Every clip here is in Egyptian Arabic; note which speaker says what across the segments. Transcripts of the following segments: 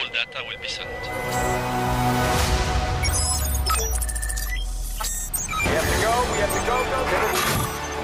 Speaker 1: all data will be sent.
Speaker 2: We have to go, we have to go, go, go.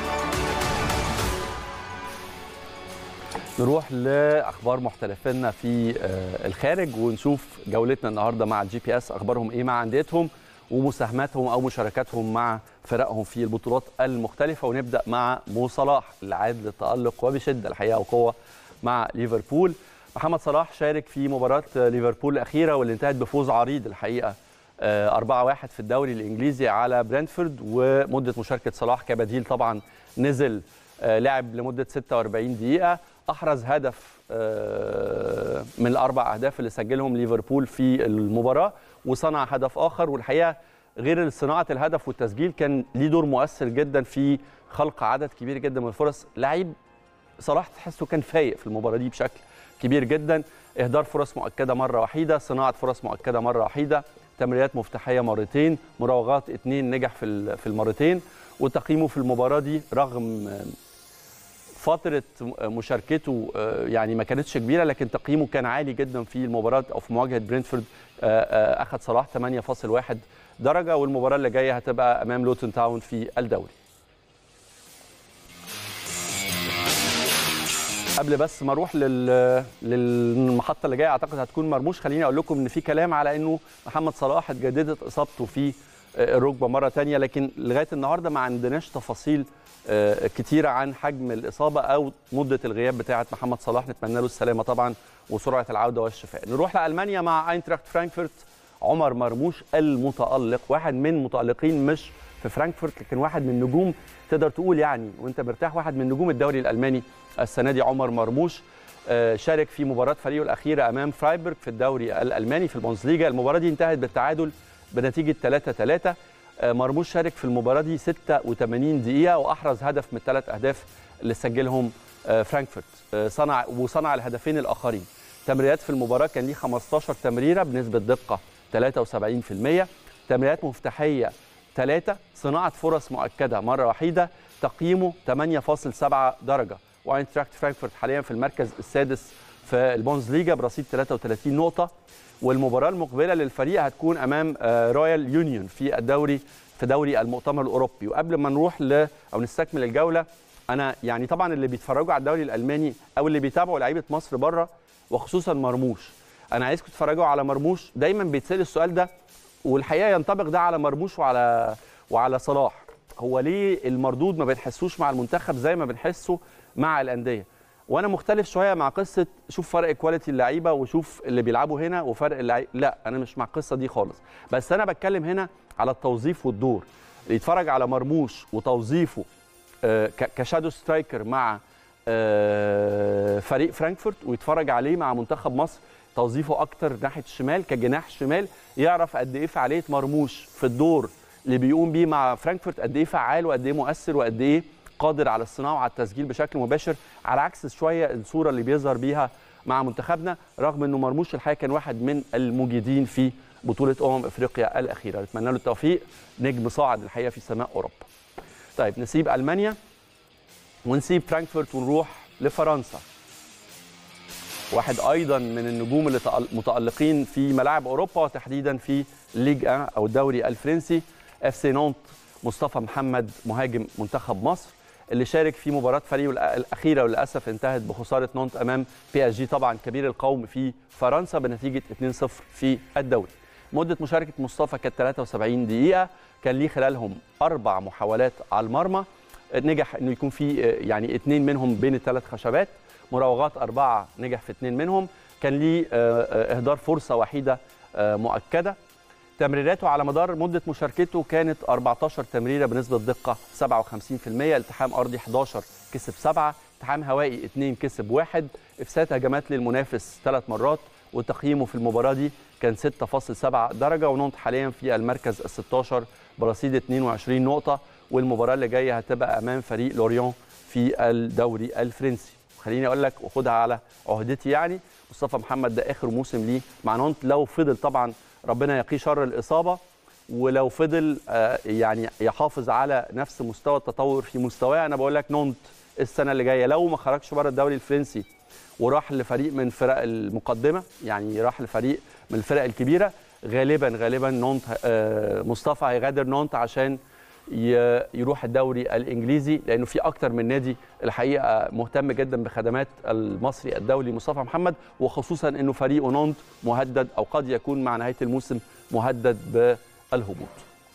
Speaker 3: نروح لاخبار محترفينا في آه، الخارج ونشوف جولتنا النهارده مع الجي بي اس اخبارهم ايه مع انديتهم ومساهماتهم او مشاركاتهم مع فرقهم في البطولات المختلفه ونبدا مع مو صلاح اللي عاد للتالق وبشده الحقيقه وقوه مع ليفربول محمد صلاح شارك في مباراه ليفربول الاخيره واللي انتهت بفوز عريض الحقيقه آه، 4-1 في الدوري الانجليزي على برنتفورد ومده مشاركه صلاح كبديل طبعا نزل آه، لعب لمده 46 دقيقه احرز هدف آه، من الاربع اهداف اللي سجلهم ليفربول في المباراه وصنع هدف اخر والحقيقه غير صناعه الهدف والتسجيل كان ليه دور مؤثر جدا في خلق عدد كبير جدا من الفرص لعيب صلاح تحسه كان فايق في المباراه دي بشكل كبير جدا اهدار فرص مؤكده مره وحيده صناعه فرص مؤكده مره وحيده تمريرات مفتاحيه مرتين مراوغات اثنين نجح في ال- في المرتين وتقييمه في المباراه دي رغم فتره مشاركته آه، يعني ما كانتش كبيره لكن تقييمه كان عالي جدا في المباراه او في مواجهه برينتفورد آه، آه، اخذ صلاح 8.1 درجه والمباراه اللي جايه هتبقى امام لوتون تاون في الدوري قبل بس ما اروح لل... للمحطه اللي جايه اعتقد هتكون مرموش خليني اقول لكم ان في كلام على انه محمد صلاح اتجددت اصابته في الركبه مره تانية لكن لغايه النهارده ما عندناش تفاصيل آه، كتيره عن حجم الاصابه او مده الغياب بتاعه محمد صلاح نتمنى له السلامه طبعا وسرعه العوده والشفاء نروح لالمانيا مع اينتراخت فرانكفورت عمر مرموش المتالق واحد من متالقين مش في فرانكفورت لكن واحد من نجوم تقدر تقول يعني وانت مرتاح واحد من نجوم الدوري الالماني السنه دي عمر مرموش آه، شارك في مباراه فريقه الاخيره امام فرايبورغ في الدوري الالماني في البوندسليجا المباراه دي انتهت بالتعادل بنتيجه 3 3 مرموش شارك في المباراه دي 86 دقيقه واحرز هدف من الثلاث اهداف اللي سجلهم آه، فرانكفورت آه، صنع وصنع الهدفين الاخرين تمريرات في المباراه كان ليه 15 تمريره بنسبه دقه 73% تمريرات مفتاحيه 3 صناعه فرص مؤكده مره وحيده تقييمه 8.7 درجه واينتراكت فرانكفورت حاليا في المركز السادس في البونزليجا برصيد 33 نقطه والمباراه المقبله للفريق هتكون امام آه، رويال يونيون في الدوري في دوري المؤتمر الاوروبي وقبل ما نروح ل او نستكمل الجوله انا يعني طبعا اللي بيتفرجوا على الدوري الالماني او اللي بيتابعوا لعيبه مصر بره وخصوصا مرموش انا عايزكم تتفرجوا على مرموش دايما بيتسال السؤال ده والحقيقه ينطبق ده على مرموش وعلى وعلى صلاح هو ليه المردود ما بنحسوش مع المنتخب زي ما بنحسه مع الانديه وانا مختلف شويه مع قصه شوف فرق كواليتي اللعيبه وشوف اللي بيلعبوا هنا وفرق اللعيبه لا انا مش مع القصه دي خالص بس انا بتكلم هنا على التوظيف والدور اللي يتفرج على مرموش وتوظيفه آه، ك- كشادو سترايكر مع آه، فريق فرانكفورت ويتفرج عليه مع منتخب مصر توظيفه اكتر ناحيه الشمال كجناح شمال يعرف قد ايه فعاليه مرموش في الدور اللي بيقوم بيه مع فرانكفورت قد ايه فعال وقد ايه مؤثر وقد ايه قادر على الصناعه وعلى التسجيل بشكل مباشر على عكس شويه الصوره اللي بيظهر بيها مع منتخبنا رغم انه مرموش الحقيقه كان واحد من المجيدين في بطوله امم افريقيا الاخيره نتمنى له التوفيق نجم صاعد الحقيقه في سماء اوروبا طيب نسيب المانيا ونسيب فرانكفورت ونروح لفرنسا واحد ايضا من النجوم اللي تأل- متالقين في ملاعب اوروبا وتحديدا في ليج 1 او الدوري الفرنسي اف سي نونت مصطفى محمد مهاجم منتخب مصر اللي شارك في مباراه فريقه الأ- الاخيره وللاسف انتهت بخساره نونت امام بي اس جي طبعا كبير القوم في فرنسا بنتيجه 2-0 في الدوري مده مشاركه مصطفى كانت 73 دقيقه كان ليه خلالهم اربع محاولات على المرمى نجح انه يكون في آه، يعني اثنين منهم بين الثلاث خشبات مراوغات اربعه نجح في اثنين منهم كان ليه آه، آه، اهدار فرصه وحيده آه، مؤكده تمريراته على مدار مده مشاركته كانت 14 تمريره بنسبه دقه 57% التحام ارضي 11 كسب 7 التحام هوائي 2 كسب 1 افساد هجمات للمنافس ثلاث مرات وتقييمه في المباراه دي كان 6.7 درجه ونونت حاليا في المركز ال 16 برصيد 22 نقطه والمباراه اللي جايه هتبقى امام فريق لوريون في الدوري الفرنسي خليني اقول لك وخدها على عهدتي يعني مصطفى محمد ده اخر موسم ليه مع نونت لو فضل طبعا ربنا يقيه شر الاصابه ولو فضل آه، يعني يحافظ على نفس مستوى التطور في مستواه انا بقول لك نونت السنه اللي جايه لو ما خرجش بره الدوري الفرنسي وراح لفريق من فرق المقدمه يعني راح لفريق من الفرق الكبيره غالبا غالبا نونت آه، مصطفى هيغادر نونت عشان ي- يروح الدوري الانجليزي لانه في اكتر من نادي الحقيقه مهتم جدا بخدمات المصري الدولي مصطفى محمد وخصوصا انه فريقه نونت مهدد او قد يكون مع نهايه الموسم مهدد بالهبوط.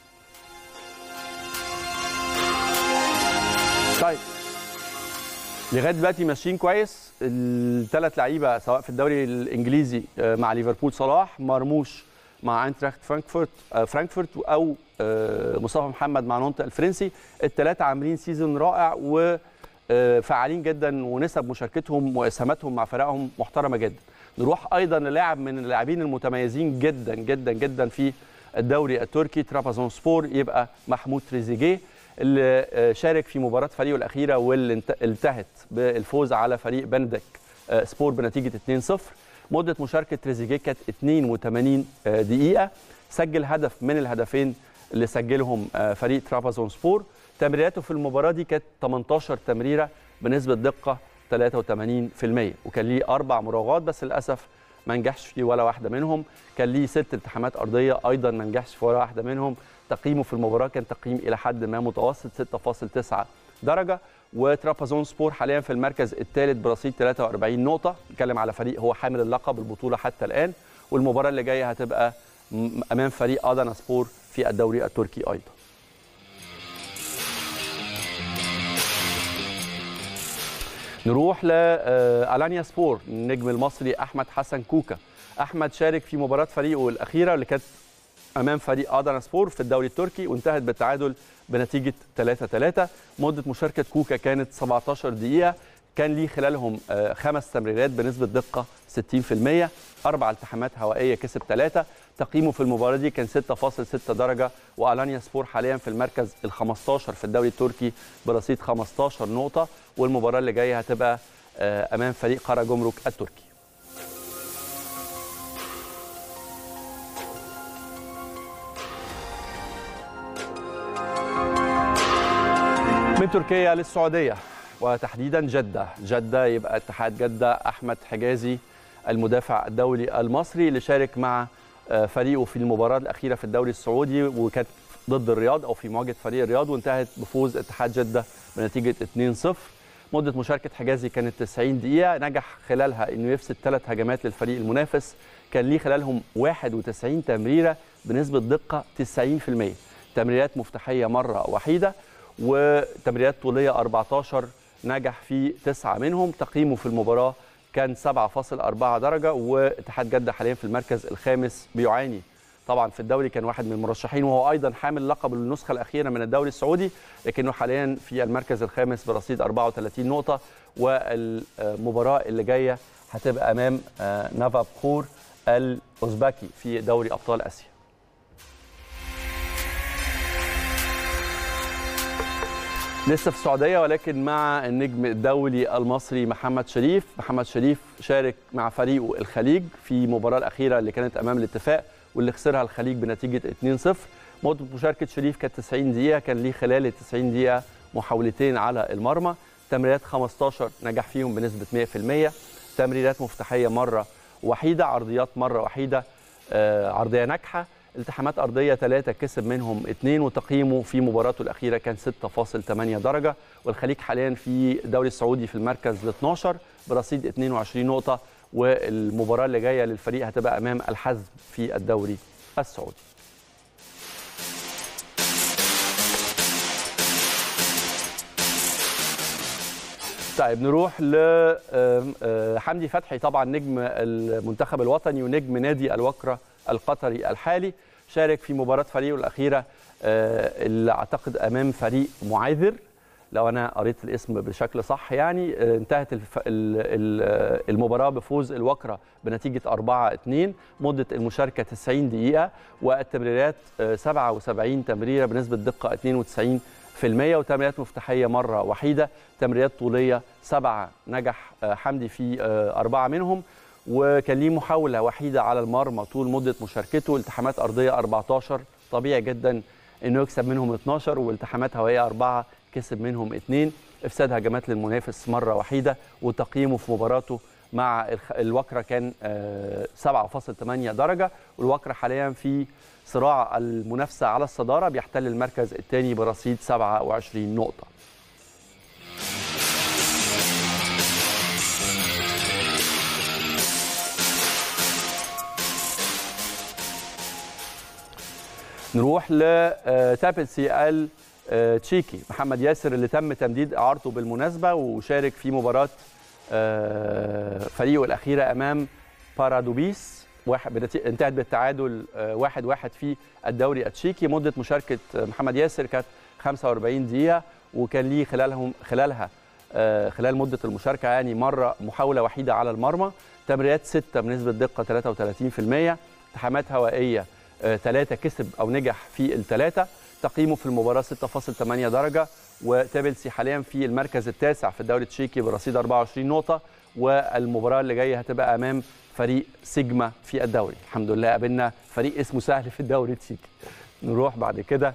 Speaker 3: طيب لغايه دلوقتي ماشيين كويس الثلاث لعيبه سواء في الدوري الانجليزي آه، مع ليفربول صلاح مرموش مع اينتراخت فرانكفورت آه، فرانكفورت او آه، مصطفى محمد مع نونت الفرنسي الثلاثه عاملين سيزون رائع وفعالين جدا ونسب مشاركتهم واسهاماتهم مع فرقهم محترمه جدا نروح ايضا للاعب من اللاعبين المتميزين جدا جدا جدا في الدوري التركي ترابزون سبور يبقى محمود تريزيجيه اللي آه، شارك في مباراه فريقه الاخيره واللي انت- انتهت بالفوز على فريق بندك آه، سبور بنتيجه 2-0 مده مشاركه تريزيجيه كانت 82 آه، دقيقه سجل هدف من الهدفين اللي سجلهم آه، فريق ترابزون سبور تمريراته في المباراه دي كانت 18 تمريره بنسبه دقه 83% وكان ليه اربع مراوغات بس للاسف ما نجحش في ولا واحده منهم كان ليه ست التحامات ارضيه ايضا ما نجحش في ولا واحده منهم تقييمه في المباراه كان تقييم الى حد ما متوسط 6.9 درجه وترابازون سبور حاليا في المركز الثالث برصيد 43 نقطه نتكلم على فريق هو حامل اللقب البطوله حتى الان والمباراه اللي جايه هتبقى م- امام فريق ادانا سبور في الدوري التركي ايضا نروح لألانيا سبور النجم المصري أحمد حسن كوكا أحمد شارك في مباراة فريقه الأخيرة اللي كانت أمام فريق أدانا سبور في الدوري التركي وانتهت بالتعادل بنتيجة 3-3 مدة مشاركة كوكا كانت 17 دقيقة كان ليه خلالهم آه، خمس تمريرات بنسبة دقة 60% أربع التحامات هوائية كسب ثلاثة تقييمه في المباراة دي كان 6.6 درجة وألانيا سبور حاليا في المركز ال 15 في الدوري التركي برصيد 15 نقطة والمباراة اللي جاية هتبقى آه، أمام فريق قرى جمرك التركي من تركيا للسعودية وتحديدا جدة جدة يبقى اتحاد جدة أحمد حجازي المدافع الدولي المصري اللي شارك مع آه، فريقه في المباراة الأخيرة في الدوري السعودي وكانت ضد الرياض أو في مواجهة فريق الرياض وانتهت بفوز اتحاد جدة بنتيجة 2-0 مدة مشاركة حجازي كانت 90 دقيقة نجح خلالها انه يفسد ثلاث هجمات للفريق المنافس كان ليه خلالهم 91 تمريرة بنسبة دقة 90% تمريرات مفتاحية مرة وحيدة وتمريرات طولية 14 نجح في تسعة منهم تقييمه في المباراة كان 7.4 درجة واتحاد جدة حاليا في المركز الخامس بيعاني طبعا في الدوري كان واحد من المرشحين وهو ايضا حامل لقب النسخه الاخيره من الدوري السعودي لكنه حاليا في المركز الخامس برصيد 34 نقطه والمباراه اللي جايه هتبقى امام آه، نافا بخور الاوزبكي في دوري ابطال اسيا لسه في السعودية ولكن مع النجم الدولي المصري محمد شريف محمد شريف شارك مع فريقه الخليج في المباراة الأخيرة اللي كانت أمام الاتفاق واللي خسرها الخليج بنتيجة 2-0 مدة مشاركة شريف كانت 90 دقيقة كان ليه خلال ال 90 دقيقة محاولتين على المرمى تمريرات 15 نجح فيهم بنسبة 100% تمريرات مفتاحية مرة وحيدة عرضيات مرة وحيدة آه، عرضية ناجحة التحامات أرضية ثلاثة كسب منهم اثنين وتقييمه في مباراته الأخيرة كان 6.8 درجة والخليج حاليا في الدوري السعودي في المركز ال 12 برصيد 22 نقطة والمباراة اللي جاية للفريق هتبقى أمام الحزم في الدوري السعودي طيب نروح لحمدي فتحي طبعا نجم المنتخب الوطني ونجم نادي الوكرة القطري الحالي شارك في مباراة فريقه الأخيرة آه، اللي أعتقد أمام فريق معاذر لو أنا قريت الاسم بشكل صح يعني آه، انتهت الف... ال- ال- آه، المباراة بفوز الوكرة بنتيجة 4-2 مدة المشاركة 90 دقيقة والتمريرات آه، 77 تمريرة بنسبة دقة 92 في المية وتمريرات مفتاحية مرة وحيدة تمريرات طولية سبعة نجح آه، حمدي في آه، أربعة منهم وكان ليه محاولة وحيدة على المرمى طول مدة مشاركته التحامات أرضية 14 طبيعي جدا إنه يكسب منهم 12 والتحامات هوائية أربعة كسب منهم اثنين افساد هجمات للمنافس مرة وحيدة وتقييمه في مباراته مع الخ- الوكره كان آه، 7.8 درجه والوكره حاليا في صراع المنافسه على الصداره بيحتل المركز الثاني برصيد 27 نقطه نروح لتابلسي التشيكي محمد ياسر اللي تم تمديد اعارته بالمناسبه وشارك في مباراه آه، فريقه الاخيره امام بارادوبيس واحد بنتي- انتهت بالتعادل آه، واحد واحد في الدوري التشيكي مده مشاركه آه، محمد ياسر كانت 45 دقيقه وكان ليه خلالهم خلالها آه، خلال مده المشاركه يعني مره محاوله وحيده على المرمى تمريرات سته بنسبه دقه 33% التحامات هوائيه ثلاثة كسب أو نجح في الثلاثة تقييمه في المباراة 6.8 درجة وتابلسي حاليا في المركز التاسع في الدوري التشيكي برصيد 24 نقطة والمباراة اللي جاية هتبقى أمام فريق سيجما في الدوري الحمد لله قابلنا فريق اسمه سهل في الدوري التشيكي نروح بعد كده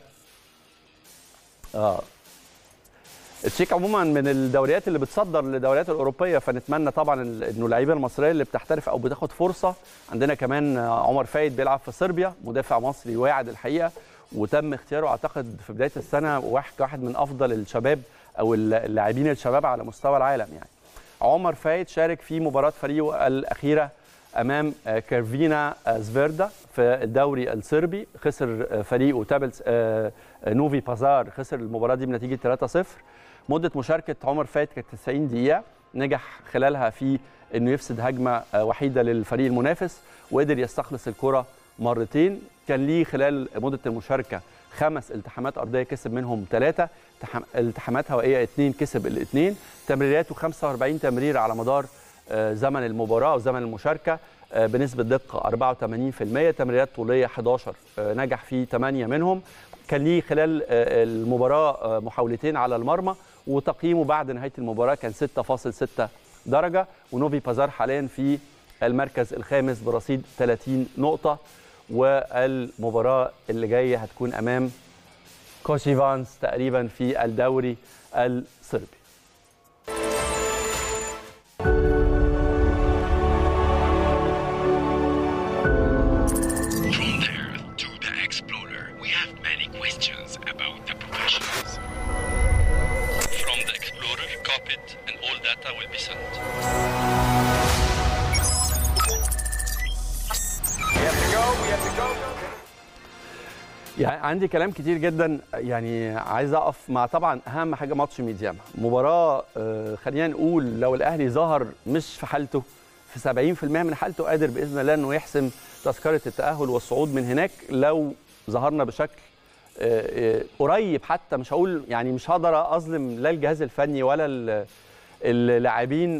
Speaker 3: اه التشيك عموما من الدوريات اللي بتصدر للدوريات الاوروبيه فنتمنى طبعا ال- انه اللعيبه المصريه اللي بتحترف او بتاخد فرصه عندنا كمان آه، عمر فايد بيلعب في صربيا مدافع مصري واعد الحقيقه وتم اختياره اعتقد في بدايه السنه واحد واحد من افضل الشباب او الل- اللاعبين الشباب على مستوى العالم يعني عمر فايد شارك في مباراه فريقه الاخيره امام آه، كيرفينا آه، زفيردا في الدوري الصربي خسر آه، فريقه تابلز آه، آه، نوفي بازار خسر المباراه دي بنتيجه 3-0 مده مشاركه عمر فايد كانت 90 دقيقه نجح خلالها في انه يفسد هجمه آه، وحيده للفريق المنافس وقدر يستخلص الكره مرتين كان ليه خلال مده المشاركه خمس التحامات ارضيه كسب منهم ثلاثه التحامات هوائيه اثنين كسب الاثنين تمريراته 45 تمرير على مدار آه، زمن المباراه او زمن المشاركه آه، بنسبه دقه 84% تمريرات طوليه 11 آه، نجح في 8 منهم كان ليه خلال آه، المباراه آه، محاولتين على المرمى وتقييمه بعد نهايه المباراه كان 6.6 درجه ونوفي بازار حاليا في المركز الخامس برصيد 30 نقطه والمباراه اللي جايه هتكون امام كوشيفانس تقريبا في الدوري الصربي
Speaker 1: From there to the Explorer, we have many questions about the professions. From the Explorer, copy it and all data will be sent.
Speaker 2: We have to go. We have to go.
Speaker 3: يعني عندي كلام كتير جدا يعني عايز اقف مع طبعا اهم حاجه ماتش ميدياما مباراه آه، خلينا نقول لو الاهلي ظهر مش في حالته في 70% من حالته قادر باذن الله انه يحسم تذكره التاهل والصعود من هناك لو ظهرنا بشكل آه، آه، قريب حتى مش هقول يعني مش هقدر اظلم لا الجهاز الفني ولا ال- اللاعبين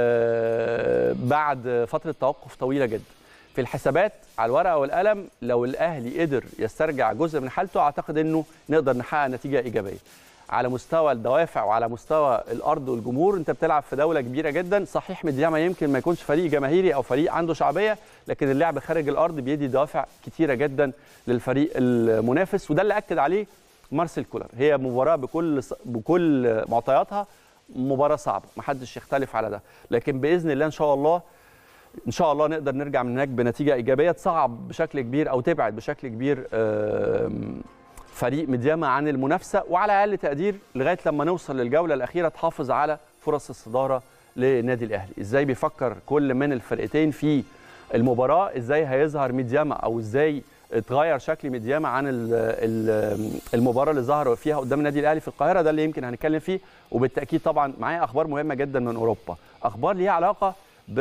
Speaker 3: آه، بعد فتره توقف طويله جدا في الحسابات على الورقه والقلم لو الاهلي قدر يسترجع جزء من حالته اعتقد انه نقدر نحقق نتيجه ايجابيه على مستوى الدوافع وعلى مستوى الارض والجمهور انت بتلعب في دوله كبيره جدا صحيح مدياما يمكن ما يكونش فريق جماهيري او فريق عنده شعبيه لكن اللعب خارج الارض بيدي دوافع كتيره جدا للفريق المنافس وده اللي اكد عليه مارسيل كولر هي مباراه بكل بكل معطياتها مباراه صعبه محدش يختلف على ده لكن باذن الله ان شاء الله ان شاء الله نقدر نرجع من هناك بنتيجه ايجابيه تصعب بشكل كبير او تبعد بشكل كبير آم، فريق مدياما عن المنافسه وعلى اقل تقدير لغايه لما نوصل للجوله الاخيره تحافظ على فرص الصداره للنادي الاهلي ازاي بيفكر كل من الفرقتين في المباراه ازاي هيظهر ميدياما او ازاي اتغير شكل ميدياما عن ال- ال- المباراه اللي ظهر فيها قدام النادي الاهلي في القاهره ده اللي يمكن هنتكلم فيه وبالتاكيد طبعا معايا اخبار مهمه جدا من اوروبا اخبار ليها علاقه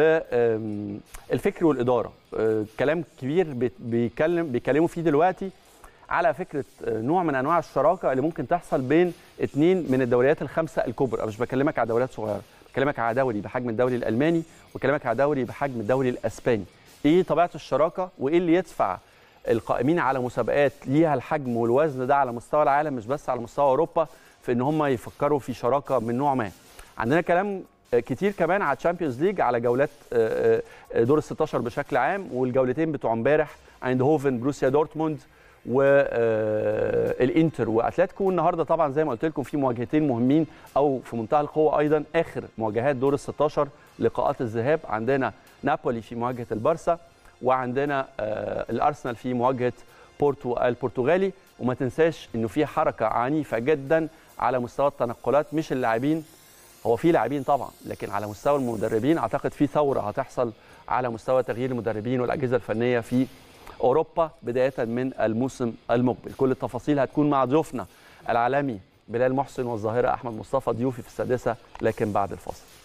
Speaker 3: بالفكر والاداره آه، كلام كبير بيت- بيتكلم بيتكلموا فيه دلوقتي على فكره آه، نوع من انواع الشراكه اللي ممكن تحصل بين اثنين من الدوريات الخمسه الكبرى أنا مش بكلمك على دوريات صغيره بكلمك على دوري بحجم الدوري الالماني وبكلمك على دوري بحجم الدوري الاسباني ايه طبيعه الشراكه وايه اللي يدفع القائمين على مسابقات ليها الحجم والوزن ده على مستوى العالم مش بس على مستوى اوروبا في ان هم يفكروا في شراكه من نوع ما عندنا كلام كتير كمان على الشامبيونز ليج على جولات آه، آه، دور ال 16 بشكل عام والجولتين بتوع امبارح ايندهوفن بروسيا دورتموند والانتر واتلتيكو النهارده طبعا زي ما قلت لكم في مواجهتين مهمين او في منتهى القوه ايضا اخر مواجهات دور ال 16 لقاءات الذهاب عندنا نابولي في مواجهه البارسا وعندنا آه، الارسنال في مواجهه بورتو البرتغالي وما تنساش انه في حركه عنيفه جدا على مستوى التنقلات مش اللاعبين هو في لاعبين طبعا لكن على مستوى المدربين اعتقد في ثوره هتحصل على مستوى تغيير المدربين والاجهزه الفنيه في اوروبا بدايه من الموسم المقبل كل التفاصيل هتكون مع ضيوفنا العالمي بلال محسن والظاهره احمد مصطفى ضيوفي في السادسه لكن بعد الفاصل